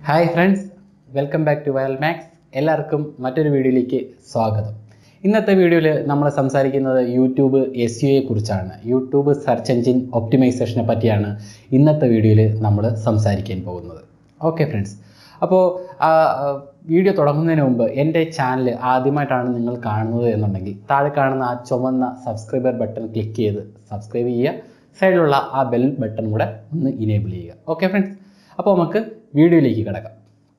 Hi friends welcome back to Viral Max എല്ലാവർക്കും മറ്റൊരു വീഡിയോയിലേക്ക് സ്വാഗതം ഇന്നത്തെ വീഡിയോയിൽ നമ്മൾ സംസാരിക്കുന്നത് യൂട്യൂബ് എസ് യു കുറിച്ചാണ് യൂട്യൂബ് സെർച്ച് എഞ്ചിൻ ഒപ്റ്റിമൈസേഷനെ പറ്റിയാണ് ഇന്നത്തെ വീഡിയോയിൽ നമ്മൾ സംസാരിക്കാൻ പോകുന്നത് ഓക്കെ ഫ്രണ്ട്സ് അപ്പോൾ വീഡിയോ തുടങ്ങുന്നതിന് മുമ്പ് എൻ്റെ ചാനൽ ആദ്യമായിട്ടാണ് നിങ്ങൾ കാണുന്നത് എന്നുണ്ടെങ്കിൽ താഴെ കാണുന്ന ആ ചുവന്ന സബ്സ്ക്രൈബർ ബട്ടൺ ക്ലിക്ക് ചെയ്ത് സബ്സ്ക്രൈബ് ചെയ്യുക സൈഡിലുള്ള ആ ബെൽ ബട്ടൺ കൂടെ ഒന്ന് ഇനേബിൾ ചെയ്യുക ഓക്കെ ഫ്രണ്ട്സ് അപ്പോൾ നമുക്ക് വീഡിയോയിലേക്ക് കിടക്കാം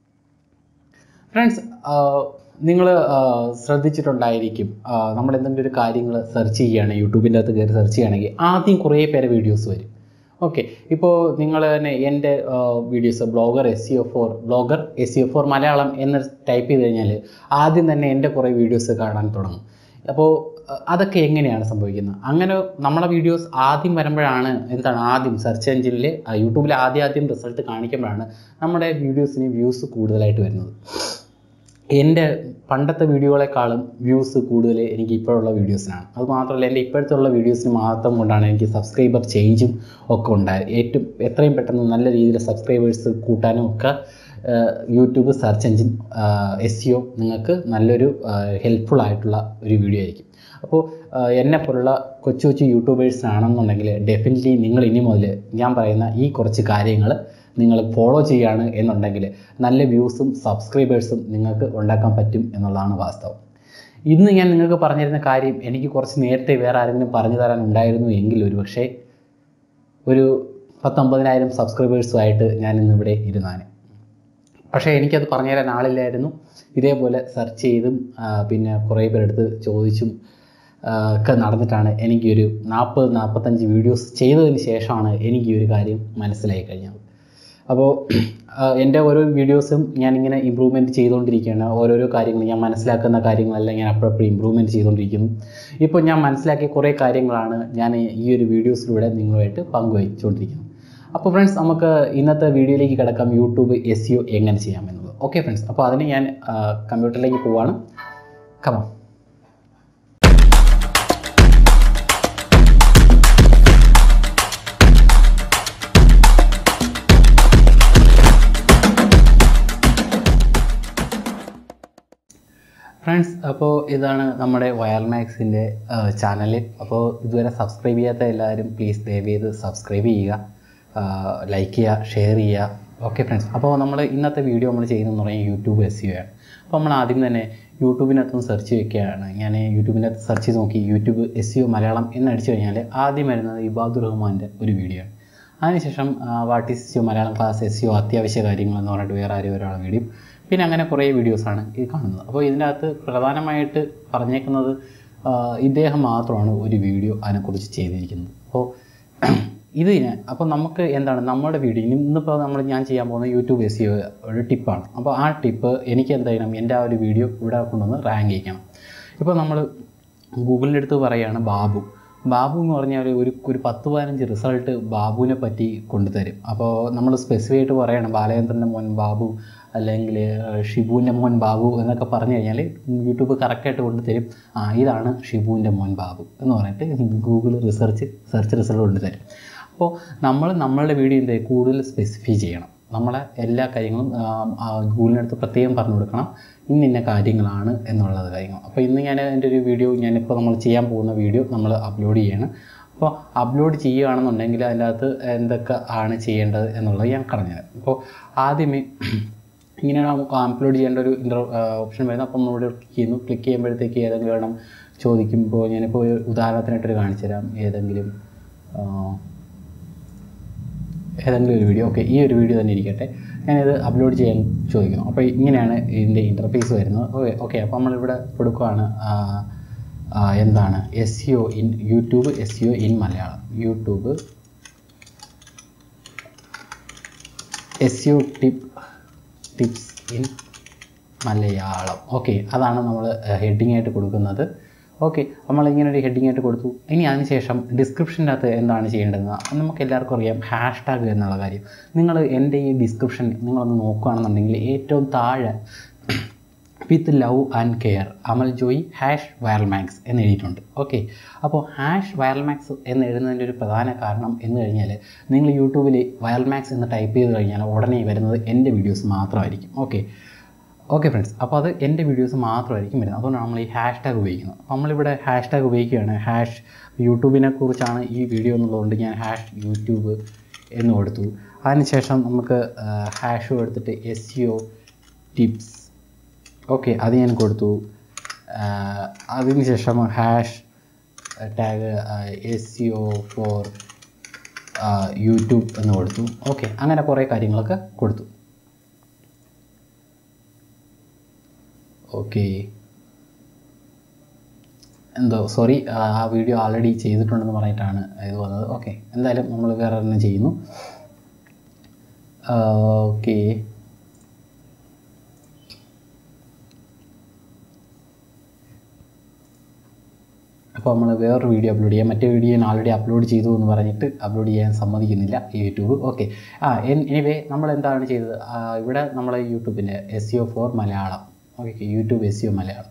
ഫ്രണ്ട്സ് നിങ്ങൾ ശ്രദ്ധിച്ചിട്ടുണ്ടായിരിക്കും ആ, നമ്മൾ എന്തെങ്കിലും ഒരു കാര്യങ്ങൾ സെർച്ച് ചെയ്യുകയാണെങ്കിൽ യൂട്യൂബിൻ്റെ അകത്ത് കയറി സെർച്ച് ചെയ്യുകയാണെങ്കിൽ ആദ്യം കുറേ പേരെ വീഡിയോസ് വരും ഓക്കെ ഇപ്പോൾ നിങ്ങൾ തന്നെ എൻ്റെ videos blogger S C O for blogger S C O for Malayalam എന്ന് ടൈപ്പ് ചെയ്ത് കഴിഞ്ഞാൽ ആദ്യം തന്നെ എൻ്റെ കുറേ വീഡിയോസ് കാണാൻ തുടങ്ങും അപ്പോൾ അഹ് അതൊക്കെ എങ്ങനെയാണ് സംഭവിക്കുന്നത് അങ്ങനെ നമ്മളെ വീഡിയോസ് ആദ്യം വരുമ്പോഴാണ് എന്താണ് ആദ്യം സെർച്ച് എഞ്ചിനിൽ യൂട്യൂബിൽ ആദ്യം ആദ്യം റിസൾട്ട് കാണിക്കുമ്പോഴാണ് നമ്മുടെ വീഡിയോസിന് വ്യൂസ് കൂടുതലായിട്ട് വരുന്നത് എൻ്റെ പണ്ടത്തെ വീഡിയോകളെക്കാളും വ്യൂസ് കൂടുതൽ എനിക്ക് ഇപ്പോഴുള്ള വീഡിയോസിനാണ് അത് മാത്രമല്ല എൻ്റെ ഇപ്പോഴത്തെ ഉള്ള വീഡിയോസിന് മാത്രം കൊണ്ടാണ് എനിക്ക് സബ്സ്ക്രൈബർ ചേഞ്ചും ഒക്കെ ഉണ്ടായത് ഏറ്റവും എത്രയും പെട്ടെന്ന് നല്ല രീതിയിൽ സബ്സ്ക്രൈബേഴ്സ് കൂട്ടാനും ഒക്കെ ആഹ്, YouTube search engine S C O നിങ്ങൾക്ക് നല്ലൊരു ഹെൽപ്ഫുൾ ആയിട്ടുള്ള ഒരു വീഡിയോ ആയിരിക്കും അപ്പോൾ എന്നെ പോലുള്ള കൊച്ചു കൊച്ചു യൂട്യൂബേഴ്സിനാണെന്നുണ്ടെങ്കിൽ ഡെഫിനറ്റ്ലി നിങ്ങൾ ഇനി മുതൽ ഞാൻ പറയുന്ന ഈ കുറച്ച് കാര്യങ്ങൾ നിങ്ങൾ ഫോളോ ചെയ്യുകയാണ് എന്നുണ്ടെങ്കിൽ നല്ല വ്യൂസും സബ്സ്ക്രൈബേഴ്സും നിങ്ങൾക്ക് ഉണ്ടാക്കാൻ പറ്റും എന്നുള്ളതാണ് വാസ്തവം ഇന്ന് ഞാൻ നിങ്ങൾക്ക് പറഞ്ഞിരുന്ന കാര്യം എനിക്ക് കുറച്ച് നേരത്തെ വേറെ ആരെങ്കിലും പറഞ്ഞു തരാൻ ഉണ്ടായിരുന്നു എങ്കിൽ ഒരു പക്ഷേ ഒരു പത്തൊമ്പതിനായിരം സബ്സ്ക്രൈബേഴ്സുമായിട്ട് ഞാൻ ഇന്ന് ഇവിടെ ഇരുന്നാണ് പക്ഷേ എനിക്കത് പറഞ്ഞു തരാൻ ആളില്ലായിരുന്നു ഇതേപോലെ സെർച്ച് ചെയ്തും ആ, പിന്നെ കുറേ പേരെടുത്ത് ചോദിച്ചും ആ, ഒക്കെ നടന്നിട്ടാണ് എനിക്കൊരു നാൽപ്പത് നാൽപ്പത്തഞ്ച് വീഡിയോസ് ചെയ്തതിന് ശേഷമാണ് എനിക്ക് ഈ ഒരു കാര്യം മനസ്സിലായി കഴിഞ്ഞത് അപ്പോൾ എൻ്റെ ഓരോ വീഡിയോസും ഞാനിങ്ങനെ ഇമ്പ്രൂവ്മെൻറ്റ് ചെയ്തുകൊണ്ടിരിക്കുകയാണ് ഓരോരോ കാര്യങ്ങൾ ഞാൻ മനസ്സിലാക്കുന്ന കാര്യങ്ങളെല്ലാം ഞാൻ അപ്പോഴപ്പോഴും ഇമ്പ്രൂവ്മെൻറ്റ് ചെയ്തുകൊണ്ടിരിക്കുന്നു ഇപ്പോൾ ഞാൻ മനസ്സിലാക്കിയ കുറേ കാര്യങ്ങളാണ് ഞാൻ ഈ ഒരു വീഡിയോസിലൂടെ നിങ്ങളുമായിട്ട് പങ്കുവച്ചുകൊണ്ടിരിക്കുന്നത് അപ്പോൾ ഫ്രണ്ട്സ് നമുക്ക് ഇന്നത്തെ വീഡിയോയിലേക്ക് കിടക്കാം യൂട്യൂബ് എസ് യു എങ്ങനെ ചെയ്യാമെന്നുള്ളത് ഓക്കെ ഫ്രണ്ട്സ് അപ്പോൾ അതിന് ഞാൻ കമ്പ്യൂട്ടറിലേക്ക് പോവാണ് കമോ ഫ്രണ്ട്സ് അപ്പോൾ ഇതാണ് നമ്മുടെ വയർ മാക്സിൻ്റെ ചാനൽ അപ്പോൾ ഇതുവരെ സബ്സ്ക്രൈബ് ചെയ്യാത്ത എല്ലാവരും പ്ലീസ് ദയവ് ചെയ്ത് സബ്സ്ക്രൈബ് ചെയ്യുക ലൈക്ക് ചെയ്യുക ഷെയർ ചെയ്യുക ഓക്കെ ഫ്രണ്ട്സ് അപ്പോൾ നമ്മൾ ഇന്നത്തെ വീഡിയോ നമ്മൾ ചെയ്യുന്നതെന്ന് പറഞ്ഞാൽ യൂട്യൂബ് എസ് യു ആണ് അപ്പോൾ നമ്മൾ ആദ്യം തന്നെ യൂട്യൂബിനകത്തും സെർച്ച് വെക്കുകയാണ് ഞാൻ യൂട്യൂബിനകത്ത് സെർച്ച് ചെയ്ത് നോക്കി യൂട്യൂബ് എസ് യു മലയാളം എന്ന് അടിച്ചു കഴിഞ്ഞാൽ ആദ്യം വരുന്നത് ഇബാദുർ റഹ്മാൻ്റെ ഒരു വീഡിയോ ആണ് അതിനുശേഷം what is you Malayalam class S U അത്യാവശ്യ കാര്യങ്ങൾ എന്ന് പറഞ്ഞിട്ട് വേറെ ആരും ഒരാളെ വീഡിയോ പിന്നെ അങ്ങനെ കുറേ വീഡിയോസാണ് ഈ കാണുന്നത് അപ്പോൾ ഇതിനകത്ത് പ്രധാനമായിട്ട് പറഞ്ഞേക്കുന്നത് ആ, ഇദ്ദേഹം മാത്രമാണ് ഒരു വീഡിയോ അതിനെക്കുറിച്ച് ചെയ്തിരിക്കുന്നത് അപ്പോൾ ഇതിന് അപ്പോൾ നമുക്ക് എന്താണ് നമ്മുടെ വീഡിയോ ഇന്നിപ്പോൾ നമ്മൾ ഞാൻ ചെയ്യാൻ പോകുന്ന യൂട്യൂബ് എസ് ഒരു ടിപ്പാണ് അപ്പോൾ ആ ടിപ്പ് എനിക്ക് എന്ത് ചെയ്യണം എൻ്റെ ആ ഒരു വീഡിയോ ഇവിടെ കൊണ്ടുവന്ന് റാങ്ക് ചെയ്യിക്കണം ഇപ്പോൾ നമ്മൾ ഗൂഗിളിൻ്റെ അടുത്ത് പറയുകയാണ് ബാബു ബാബു എന്ന് പറഞ്ഞാൽ ഒരു ഒരു പത്ത് പതിനഞ്ച് റിസൾട്ട് ബാബുവിനെ പറ്റി കൊണ്ടുതരും അപ്പോൾ നമ്മൾ സ്പെസിഫൈ ആയിട്ട് പറയണം ബാലചന്ദ്രൻ്റെ മോൻ ബാബു അല്ലെങ്കിൽ ഷിബുവിൻ്റെ മോൻ ബാബു എന്നൊക്കെ പറഞ്ഞു കഴിഞ്ഞാൽ യൂട്യൂബ് കറക്റ്റായിട്ട് കൊണ്ടുതരും ആ ഇതാണ് ഷിബുവിൻ്റെ മോൻ ബാബു എന്ന് പറഞ്ഞിട്ട് ഗൂഗിൾ റിസർച്ച് സെർച്ച് റിസൾട്ട് കൊണ്ടുതരും അപ്പോൾ നമ്മൾ നമ്മളുടെ വീഡിയോ എന്ത് ചെയ്യും? കൂടുതൽ സ്പെസിഫൈ ചെയ്യണം നമ്മളെ എല്ലാ കാര്യങ്ങളും ഗൂഗിളിനടുത്ത് പ്രത്യേകം പറഞ്ഞു കൊടുക്കണം ഇന്ന ഇന്ന കാര്യങ്ങളാണ് എന്നുള്ളത് കാര്യങ്ങൾ അപ്പോൾ ഇന്ന് ഞാൻ എൻ്റെ ഒരു വീഡിയോ ഞാനിപ്പോൾ നമ്മൾ ചെയ്യാൻ പോകുന്ന വീഡിയോ നമ്മൾ അപ്ലോഡ് ചെയ്യണം അപ്പോൾ അപ്ലോഡ് ചെയ്യുകയാണെന്നുണ്ടെങ്കിൽ അതിൻ്റെ അകത്ത് എന്തൊക്കെ ആണ് ചെയ്യേണ്ടത് എന്നുള്ളത് ഞാൻ പറഞ്ഞുതരാം അപ്പോൾ ആദ്യമേ ഇങ്ങനെയാണ് നമുക്ക് അപ്ലോഡ് ചെയ്യേണ്ട ഒരു ഇൻ്റർ ഓപ്ഷൻ വരുന്നത് അപ്പം നമ്മളിവിടെ ക്ലിക്ക് ചെയ്യുന്നു ക്ലിക്ക് ചെയ്യുമ്പോഴത്തേക്ക് ഏതെങ്കിലും വേണം ചോദിക്കുമ്പോൾ ഞാനിപ്പോൾ ഒരു ഉദാഹരണത്തിനായിട്ടൊരു കാണിച്ചു തരാം ഏതെങ്കിലും ആ, ഏതെങ്കിലും ഒരു വീഡിയോ ഓക്കെ ഈ ഒരു വീഡിയോ തന്നെ ഇരിക്കട്ടെ ഞാനിത് അപ്ലോഡ് ചെയ്യാൻ ചോദിക്കുന്നു അപ്പോൾ ഇങ്ങനെയാണ് ഇതിൻ്റെ ഇൻ്റർഫേസ് വരുന്നത് ഓക്കെ ഓക്കെ അപ്പോൾ നമ്മളിവിടെ കൊടുക്കുകയാണ് ആ, ആ, എന്താണ് S C O in YouTube S C O in Malayalam YouTube S C O tip tips in Malayalam okay അതാണ് നമ്മൾ ഹെഡിങ് ആയിട്ട് കൊടുക്കുന്നത് ഓക്കെ നമ്മൾ ഇങ്ങനെ ഒരു ഹെഡിങ് ആയിട്ട് കൊടുത്തു ഇനി അതിനുശേഷം ഡിസ്ക്രിപ്ഷൻ്റെ അകത്ത് എന്താണ് ചെയ്യേണ്ടതെന്ന് നമുക്ക് എല്ലാവർക്കും അറിയാം ഹാഷ് ടാഗ് എന്നുള്ള കാര്യം നിങ്ങൾ എൻ്റെ ഈ ഡിസ്ക്രിപ്ഷൻ നിങ്ങളൊന്ന് നോക്കുകയാണെന്നുണ്ടെങ്കിൽ ഏറ്റവും താഴെ with love and care Amal Joy hash Viral Max എന്ന് എഴുതിയിട്ടുണ്ട് ഓക്കെ അപ്പോൾ ഹാഷ് വൈറൽ മാക്സ് എന്ന് എഴുതുന്നതിൻ്റെ ഒരു പ്രധാന കാരണം എന്ന് കഴിഞ്ഞാൽ നിങ്ങൾ യൂട്യൂബിൽ വൈറൽ മാക്സ് എന്ന് ടൈപ്പ് ചെയ്ത് കഴിഞ്ഞാൽ ഉടനെ വരുന്നത് എൻ്റെ വീഡിയോസ് മാത്രമായിരിക്കും ഓക്കെ ഓക്കെ ഫ്രണ്ട്സ് അപ്പോൾ അത് എൻ്റെ വീഡിയോസ് മാത്രമായിരിക്കും വരുന്നത് അതുകൊണ്ടാണ് നമ്മൾ ഈ ഹാഷ് ടാഗ് ഉപയോഗിക്കുന്നത് അപ്പോൾ നമ്മളിവിടെ ഹാഷ് ടാഗ് ഉപയോഗിക്കുകയാണ് ഹാഷ് യൂട്യൂബിനെ കുറിച്ചാണ് ഈ വീഡിയോ എന്നുള്ളതുകൊണ്ട് ഞാൻ ഹാഷ് യൂട്യൂബ് എന്ന് കൊടുത്തു അതിനുശേഷം നമുക്ക് ഹാഷ് കൊടുത്തിട്ട് S C O tips okay അത് ഞാൻ കൊടുത്തു അതിനുശേഷം hash tag S C O for YouTube എന്ന് കൊടുത്തു ഓക്കെ അങ്ങനെ കുറേ കാര്യങ്ങളൊക്കെ കൊടുത്തു ഓക്കെ എന്തോ സോറി ആ വീഡിയോ ആൾറെഡി ചെയ്തിട്ടുണ്ടെന്ന് പറഞ്ഞിട്ടാണ് ഇത് വന്നത് ഓക്കെ എന്തായാലും നമ്മൾ വേറെ ഒരെണ്ണം ചെയ്യുന്നു ഓക്കെ അപ്പോൾ നമ്മൾ വേറൊരു വീഡിയോ അപ്ലോഡ് ചെയ്യാം മറ്റേ വീഡിയോ ഞാൻ ആൾറെഡി അപ്ലോഡ് ചെയ്തു എന്ന് പറഞ്ഞിട്ട് അപ്ലോഡ് ചെയ്യാൻ സമ്മതിക്കുന്നില്ല യൂട്യൂബ് ഓക്കെ ആ എനിവേ നമ്മൾ എന്താണ് ചെയ്തത് ആ, ഇവിടെ നമ്മൾ യൂട്യൂബിൻ്റെ S C O for Malayalam okay YouTube S C O Malayalam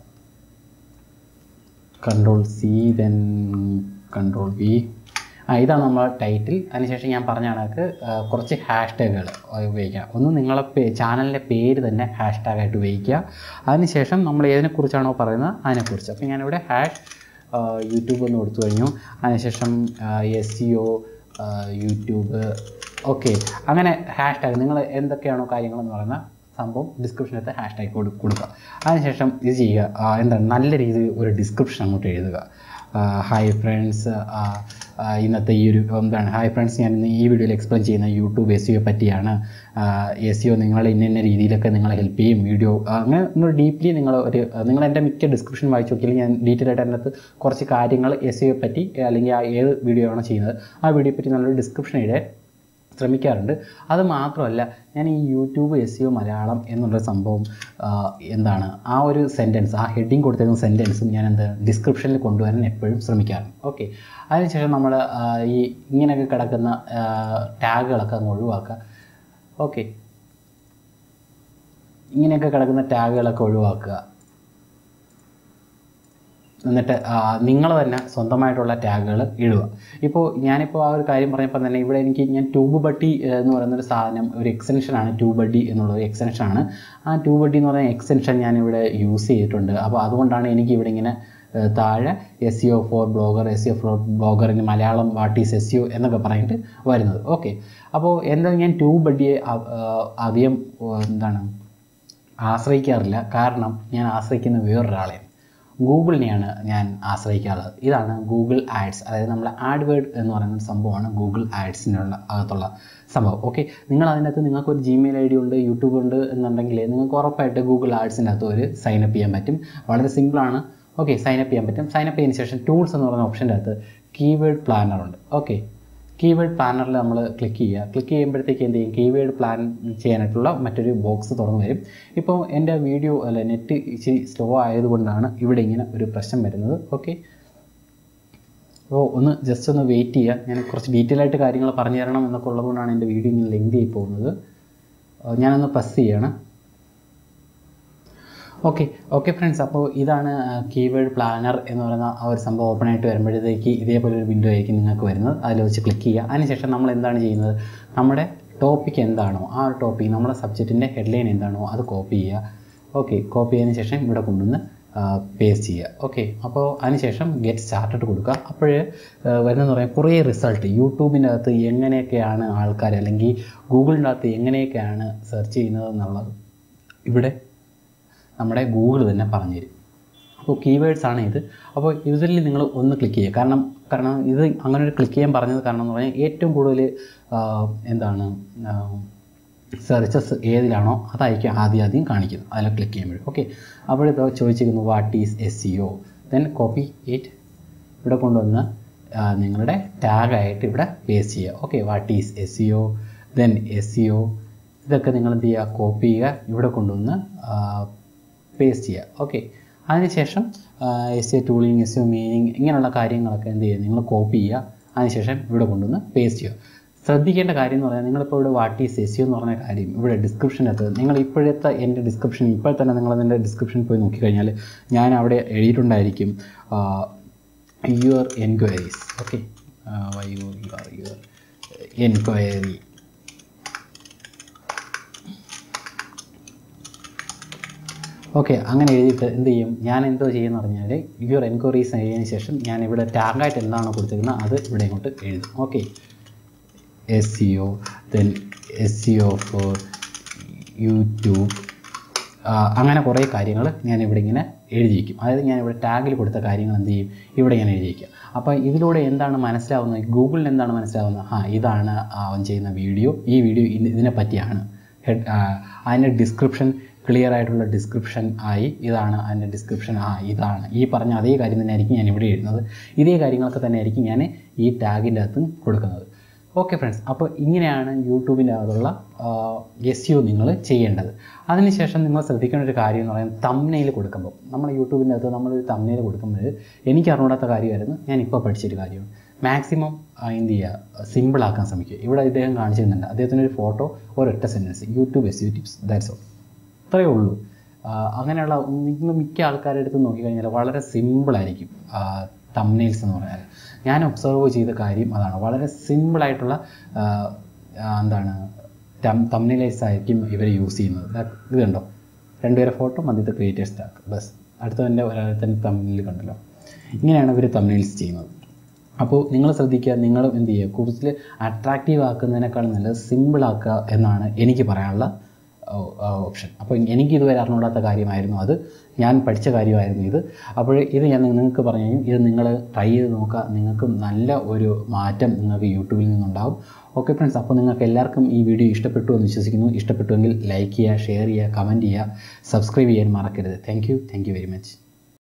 control C then control V ആ ഇതാണ് നമ്മൾ ടൈറ്റിൽ അതിനുശേഷം ഞാൻ പറഞ്ഞ കണക്ക് ആ, കുറച്ച് ഹാഷ് ടാഗുകൾ ഉപയോഗിക്കുക ഒന്ന് നിങ്ങളെ പേ ചാനലിൻ്റെ പേര് തന്നെ ഹാഷ് ടാഗായിട്ട് ഉപയോഗിക്കുക അതിനുശേഷം നമ്മൾ ഏതിനെക്കുറിച്ചാണോ പറയുന്നത് അതിനെക്കുറിച്ച് അപ്പോൾ ഞാനിവിടെ ഹാഷ് യൂട്യൂബ് എന്ന് കൊടുത്തു കഴിഞ്ഞു അതിനുശേഷം S C O YouTube okay അങ്ങനെ ഹാഷ് ടാഗ് നിങ്ങൾ എന്തൊക്കെയാണോ കാര്യങ്ങളെന്ന് പറയുന്ന സംഭവം ഡിസ്ക്രിപ്ഷനകത്ത് ഹാഷ് ടാഗ് കൊടു കൊടുക്കുക അതിനുശേഷം ഇത് ചെയ്യുക ആ, എന്താണ് നല്ല രീതിയിൽ ഒരു ഡിസ്ക്രിപ്ഷൻ അങ്ങോട്ട് എഴുതുക ഹായ് ഫ്രണ്ട്സ് ഇന്നത്തെ ഈ ഒരു എന്താണ് ഹായ് ഫ്രണ്ട്സ് ഞാൻ ഇന്ന് ഈ വീഡിയോയിൽ എക്സ്പ്ലെയിൻ ചെയ്യുന്ന യൂട്യൂബ് എസ് സിഒ പറ്റിയാണ് എസ് സിഒ നിങ്ങളെ ഇന്ന ഇന്ന രീതിയിലൊക്കെ നിങ്ങളെ ഹെൽപ്പ് ചെയ്യും വീഡിയോ അങ്ങനെ ഒന്ന് ഡീപ്ലി നിങ്ങൾ ഒരു നിങ്ങൾ എൻ്റെ മിക്ക ഡിസ്ക്രിപ്ഷൻ വായിച്ചു നോക്കിയാൽ ഞാൻ ഡീറ്റെയിൽ ആയിട്ട് അതിനകത്ത് കുറച്ച് കാര്യങ്ങൾ എസ് സിഒ പറ്റി അല്ലെങ്കിൽ ആ ഏത് വീഡിയോ ആണോ ചെയ്യുന്നത് ആ വീഡിയോ പറ്റി നല്ലൊരു ഡിസ്ക്രിപ്ഷൻ ഇടാൻ ശ്രമിക്കാറുണ്ട് അത് മാത്രമല്ല ഞാൻ ഈ യൂട്യൂബ് എസ് സിഒ മലയാളം എന്നുള്ള സംഭവം ആ, എന്താണ് ആ ഒരു സെൻറ്റൻസ് ആ ഹെഡിങ് കൊടുത്തിരുന്ന സെൻറ്റൻസും ഞാൻ എന്ത് ഡിസ്ക്രിപ്ഷനിൽ കൊണ്ടുവരാൻ എപ്പോഴും ശ്രമിക്കാറുണ്ട് ഓക്കെ അതിനുശേഷം നമ്മൾ ഈ ഇങ്ങനെയൊക്കെ കിടക്കുന്ന ടാഗുകളൊക്കെ അങ്ങ് ഒഴിവാക്കുക ഓക്കെ ഇങ്ങനെയൊക്കെ കിടക്കുന്ന ടാഗുകളൊക്കെ ഒഴിവാക്കുക എന്നിട്ട് നിങ്ങൾ തന്നെ സ്വന്തമായിട്ടുള്ള ടാഗുകൾ ഇടുക ഇപ്പോൾ ഞാനിപ്പോൾ ആ ഒരു കാര്യം പറഞ്ഞപ്പോൾ തന്നെ ഇവിടെ എനിക്ക് ഞാൻ ട്യൂബ് ബഡ്ഡി ഏഹ്, എന്ന് പറയുന്നൊരു സാധനം ഒരു എക്സ്റ്റൻഷനാണ് ട്യൂബ് ബഡ്ഡി എന്നുള്ളത് എക്സ്റ്റൻഷനാണ് ആ ട്യൂബ് ബഡ്ഡി എന്ന് പറയുന്ന എക്സ്റ്റൻഷൻ ഞാനിവിടെ യൂസ് ചെയ്തിട്ടുണ്ട് അപ്പോൾ അതുകൊണ്ടാണ് എനിക്ക് ഇവിടെ ഇങ്ങനെ ഏഹ്, താഴെ S C O for blogger S C O for ബ്ലോഗറിന് Malayalam what is S C O എന്നൊക്കെ പറഞ്ഞിട്ട് വരുന്നത് ഓക്കെ അപ്പോൾ എന്താ ഞാൻ ട്യൂബ് ബഡ്ഡിയെ അ- ആ, അധികം ഏഹ്, എന്താണ് ആശ്രയിക്കാറില്ല കാരണം ഞാൻ ആശ്രയിക്കുന്ന വേറൊരാളെയാണ് ഗൂഗിളിനെയാണ് ഞാൻ ആശ്രയിക്കാറുള്ളത് ഇതാണ് ഗൂഗിൾ ആഡ്സ് അതായത് നമ്മൾ ആഡ്വേഡ് എന്ന് പറയുന്ന ഒരു സംഭവമാണ് ഗൂഗിൾ ആഡ്സിനുള്ള അകത്തുള്ള സംഭവം ഓക്കെ നിങ്ങൾ അതിനകത്ത് നിങ്ങൾക്ക് ഒരു ജിമെയിൽ ഐ ഡി ഉണ്ട് യൂട്യൂബ് ഉണ്ട് എന്നുണ്ടെങ്കിൽ നിങ്ങൾക്ക് ഉറപ്പായിട്ട് ഗൂഗിൾ ആഡ്സിൻ്റെ അകത്ത് ഒരു സൈനപ്പ് ചെയ്യാൻ പറ്റും വളരെ സിമ്പിളാണ് ഓക്കെ സൈനപ്പ് ചെയ്യാൻ പറ്റും സൈനപ്പ് ചെയ്തതിന് ശേഷം ടൂൾസ് എന്ന് പറയുന്ന ഓപ്ഷൻ്റെ അകത്ത് കീവേഡ് പ്ലാനർ ഉണ്ട് ഓക്കെ കീവേഡ് പ്ലാനറിൽ നമ്മൾ ക്ലിക്ക് ചെയ്യുക ക്ലിക്ക് ചെയ്യുമ്പോഴത്തേക്ക് എന്ത് ചെയ്യും കീവേഡ് പ്ലാൻ ചെയ്യാനായിട്ടുള്ള മറ്റൊരു ബോക്സ് തുറന്നു വരും ഇപ്പോൾ എൻ്റെ വീഡിയോ അല്ല നെറ്റ് ഇച്ചിരി സ്ലോ ആയതുകൊണ്ടാണ് ഇവിടെ ഇങ്ങനെ ഒരു പ്രശ്നം വരുന്നത് ഓക്കെ അപ്പോൾ ഒന്ന് ജസ്റ്റ് ഒന്ന് വെയിറ്റ് ചെയ്യുക ഞാൻ കുറച്ച് ഡീറ്റെയിൽ ആയിട്ട് കാര്യങ്ങൾ പറഞ്ഞു തരണം എന്നൊക്കെ ഉള്ളതുകൊണ്ടാണ് എൻ്റെ വീഡിയോ ഇങ്ങനെ ലെങ്തി ആയി പോകുന്നത് ആ, ഞാനൊന്ന് പ്രസ് ചെയ്യണം ഓക്കെ ഓക്കെ ഫ്രണ്ട്സ് അപ്പോൾ ഇതാണ് കീവേഡ് പ്ലാനർ എന്ന് പറയുന്ന ആ ഒരു സംഭവം ഓപ്പൺ ആയിട്ട് വരുമ്പോഴത്തേക്ക് ഇതേപോലെ ഒരു വിൻഡോ ആയിരിക്കും നിങ്ങൾക്ക് വരുന്നത് അതിൽ വെച്ച് ക്ലിക്ക് ചെയ്യുക അതിനുശേഷം നമ്മൾ എന്താണ് ചെയ്യുന്നത് നമ്മുടെ ടോപ്പിക് എന്താണോ ആ ഒരു ടോപ്പിക് നമ്മുടെ സബ്ജക്റ്റിൻ്റെ ഹെഡ്ലൈൻ എന്താണോ അത് കോപ്പി ചെയ്യുക ഓക്കെ കോപ്പി ചെയ്തതിന് ശേഷം ഇവിടെ കൊണ്ടുവന്ന് പേസ്റ്റ് ചെയ്യുക ഓക്കെ അപ്പോൾ അതിനുശേഷം ഗെറ്റ് സ്റ്റാർട്ടഡ് കൊടുക്കുക അപ്പോഴേ വരുന്നതെന്ന് പറയാൻ കുറേ റിസൾട്ട് യൂട്യൂബിൻ്റെ അകത്ത് എങ്ങനെയൊക്കെയാണ് ആൾക്കാർ അല്ലെങ്കിൽ ഗൂഗിളിൻ്റെ അകത്ത് എങ്ങനെയൊക്കെയാണ് സെർച്ച് ചെയ്യുന്നത് എന്നുള്ളത് ഇവിടെ നമ്മുടെ ഗൂഗിൾ തന്നെ പറഞ്ഞു തരും അപ്പോൾ കീവേഡ്സ് ആണ് ഇത് അപ്പോൾ ഇതിൽ നിങ്ങൾ ഒന്ന് ക്ലിക്ക് ചെയ്യുക കാരണം കാരണം ഇത് അങ്ങനെ ഒരു ക്ലിക്ക് ചെയ്യാൻ പറഞ്ഞത് കാരണം എന്ന് പറഞ്ഞാൽ ഏറ്റവും കൂടുതൽ എന്താണ് സെർച്ചസ് ഏതിലാണോ അതായിരിക്കും ആദ്യം ആദ്യം കാണിക്കുന്നത് അതിൽ ക്ലിക്ക് ചെയ്യുമ്പോൾ ഓക്കെ അവിടെ ഇത് ചോദിച്ചിരിക്കുന്നു what is S C O then copy it ഇവിടെ കൊണ്ടുവന്ന് ആ, നിങ്ങളുടെ ടാഗായിട്ട് ഇവിടെ പേസ്റ്റ് ചെയ്യുക okay what is S C O then S C O ഇതൊക്കെ നിങ്ങൾ എന്ത് ചെയ്യുക കോപ്പി ചെയ്യുക ഇവിടെ കൊണ്ടുവന്ന് പേസ്റ്റ് ചെയ്യുക ഓക്കെ അതിനുശേഷം S A tooling S A meaning ഇങ്ങനെയുള്ള കാര്യങ്ങളൊക്കെ എന്ത് ചെയ്യുക നിങ്ങൾ കോപ്പി ചെയ്യുക അതിനുശേഷം ഇവിടെ കൊണ്ടുവന്ന് പേസ്റ്റ് ചെയ്യുക ശ്രദ്ധിക്കേണ്ട കാര്യം എന്ന് പറഞ്ഞാൽ നിങ്ങളിപ്പോൾ ഇവിടെ വാട്ട് ഈസ് എസ് എന്ന് പറഞ്ഞ കാര്യം ഇവിടെ ഡിസ്ക്രിപ്ഷനകത്ത് നിങ്ങൾ ഇപ്പോഴത്തെ എൻ്റെ ഡിസ്ക്രിപ്ഷൻ ഇപ്പോൾ തന്നെ നിങ്ങൾ അതിൻ്റെ ഡിസ്ക്രിപ്ഷനിൽ പോയി നോക്കിക്കഴിഞ്ഞാൽ ഞാൻ അവിടെ എഴുതിയിട്ടുണ്ടായിരിക്കും your enquiries okay Y U your your enquiry okay അങ്ങനെ എഴുതിയിട്ട് എന്ത് ചെയ്യും ഞാൻ എന്തോ ചെയ്യുമെന്ന് പറഞ്ഞാൽ യുവർ എൻക്വയറീസ് എഴുതിയതിന് ശേഷം ഞാൻ ഇവിടെ ടാഗായിട്ട് എന്താണോ കൊടുത്തിരിക്കുന്നത് അത് ഇവിടെ ഇങ്ങോട്ട് എഴുതും okay S C O then S C O for YouTube അങ്ങനെ കുറേ കാര്യങ്ങൾ ഞാൻ ഇവിടെ ഇങ്ങനെ എഴുതിയിരിക്കും അതായത് ഞാൻ ഇവിടെ ടാഗിൽ കൊടുത്ത കാര്യങ്ങൾ എന്ത് ചെയ്യും ഇവിടെ ഞാൻ എഴുതിയിരിക്കും അപ്പോൾ ഇതിലൂടെ എന്താണ് മനസ്സിലാവുന്നത് ഗൂഗിളിന് എന്താണ് മനസ്സിലാവുന്നത് ആ ഇതാണ് അവൻ ചെയ്യുന്ന വീഡിയോ ഈ വീഡിയോ ഇതിനെ പറ്റിയാണ് ഹെഡ് അതിൻ്റെ ഡിസ്ക്രിപ്ഷൻ ക്ലിയർ ആയിട്ടുള്ള ഡിസ്ക്രിപ്ഷൻ ആയി ഇതാണ് അതിൻ്റെ ഡിസ്ക്രിപ്ഷൻ ആ ഇതാണ് ഈ പറഞ്ഞ അതേ കാര്യം തന്നെ ആയിരിക്കും ഞാൻ ഇവിടെ എഴുതുന്നത് ഇതേ കാര്യങ്ങളൊക്കെ തന്നെ ആയിരിക്കും ഞാൻ ഈ ടാഗിൻ്റെ അകത്തും കൊടുക്കുന്നത് ഓക്കെ ഫ്രണ്ട്സ് അപ്പോൾ ഇങ്ങനെയാണ് യൂട്യൂബിൻ്റെ അകത്തുള്ള എസ് യു നിങ്ങൾ ചെയ്യേണ്ടത് അതിനുശേഷം നിങ്ങൾ ശ്രദ്ധിക്കേണ്ട ഒരു കാര്യം എന്ന് പറയുന്നത് തമ്നയിൽ കൊടുക്കുമ്പോൾ നമ്മൾ യൂട്യൂബിൻ്റെ അകത്ത് നമ്മളൊരു തമ്നയിൽ കൊടുക്കുമ്പോൾ എനിക്ക് അറിഞ്ഞൂടാത്ത കാര്യമായിരുന്നു ഞാൻ ഇപ്പോൾ പഠിച്ചൊരു കാര്യമാണ് മാക്സിമം എന്ത് ചെയ്യുക സിമ്പിളാക്കാൻ ശ്രമിക്കുക ഇവിടെ ഇദ്ദേഹം കാണിച്ചിരുന്നുണ്ട് അദ്ദേഹത്തിൻ്റെ ഒരു ഫോട്ടോ ഒരൊറ്റ sentence YouTube S U tips that's all അത്രയേ ഉള്ളൂ അങ്ങനെയുള്ള നിങ്ങൾ മിക്ക ആൾക്കാരുടെ അടുത്ത് നോക്കിക്കഴിഞ്ഞാൽ വളരെ സിമ്പിളായിരിക്കും തമ്നെയിൽസ് എന്ന് പറഞ്ഞാൽ ഞാൻ ഒബ്സർവ് ചെയ്ത കാര്യം അതാണ് വളരെ സിമ്പിളായിട്ടുള്ള എന്താണ് തമ്നെയിൽസ് ആയിരിക്കും ഇവർ യൂസ് ചെയ്യുന്നത് ഇത് കണ്ടോ രണ്ടുപേരെ ഫോട്ടോ മധ്യത്തെ ക്രിയേറ്റേഴ്സ് ടാക്ക് ബസ് അടുത്തവൻ്റെ ഒരാളത്തെ തമ്മിൽ കണ്ടല്ലോ ഇങ്ങനെയാണ് ഇവർ തമ്നെയിൽസ് ചെയ്യുന്നത് അപ്പോൾ നിങ്ങൾ ശ്രദ്ധിക്കുക നിങ്ങൾ എന്ത് ചെയ്യുക കൂടുതൽ അട്രാക്റ്റീവ് ആക്കുന്നതിനേക്കാൾ നല്ലത് സിമ്പിൾ ആക്കുക എന്നാണ് എനിക്ക് പറയാനുള്ള ഓപ്ഷൻ അപ്പോൾ എനിക്ക് ഇതുവരെ അറിഞ്ഞൂടാത്ത കാര്യമായിരുന്നു അത് ഞാൻ പഠിച്ച കാര്യമായിരുന്നു ഇത് അപ്പോൾ ഇത് ഞാൻ നിങ്ങൾക്ക് പറഞ്ഞു കഴിഞ്ഞു ഇത് നിങ്ങൾ ട്രൈ ചെയ്ത് നോക്കുക നിങ്ങൾക്ക് നല്ല ഒരു മാറ്റം നിങ്ങൾക്ക് യൂട്യൂബിൽ നിന്നുണ്ടാവും ഓക്കെ ഫ്രണ്ട്സ് അപ്പോൾ നിങ്ങൾക്ക് എല്ലാവർക്കും ഈ വീഡിയോ ഇഷ്ടപ്പെട്ടു എന്ന് വിശ്വസിക്കുന്നു ഇഷ്ടപ്പെട്ടുവെങ്കിൽ ലൈക്ക് ചെയ്യുക ഷെയർ ചെയ്യുക കമൻറ്റ് ചെയ്യുക സബ്സ്ക്രൈബ് ചെയ്യാൻ മറക്കരുത് thank you thank you very much